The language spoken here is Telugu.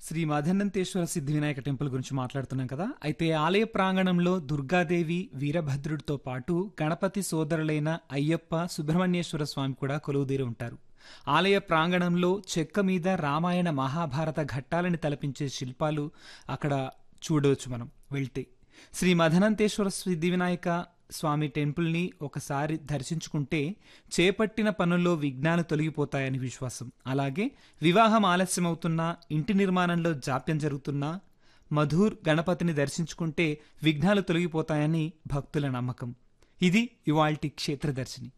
శ్రీ మదనంతేశ్వర సిద్ధి వినాయక టెంపుల్ గురించి మాట్లాడుతున్నాం కదా అయితే ఆలయ ప్రాంగణంలో దుర్గాదేవి వీరభద్రుడితో పాటు గణపతి సోదరులైన అయ్యప్ప సుబ్రహ్మణ్యేశ్వర స్వామి కూడా కొలువుదీరి ఉంటారు ఆలయ ప్రాంగణంలో చెక్క మీద రామాయణ మహాభారత ఘట్టాలని తలపించే శిల్పాలు అక్కడ చూడవచ్చు మనం వెళ్తే శ్రీ మదనంతేశ్వర సిద్ధి వినాయక స్వామి టెంపుల్ని ఒకసారి దర్శించుకుంటే చేపట్టిన పనుల్లో విఘ్నాలు తొలగిపోతాయని విశ్వాసం అలాగే వివాహం ఆలస్యమవుతున్నా ఇంటి నిర్మాణంలో జాప్యం జరుగుతున్నా మధుర్ గణపతిని దర్శించుకుంటే విఘ్నాలు తొలగిపోతాయని భక్తుల నమ్మకం ఇది ఇవాల్టి క్షేత్రదర్శిని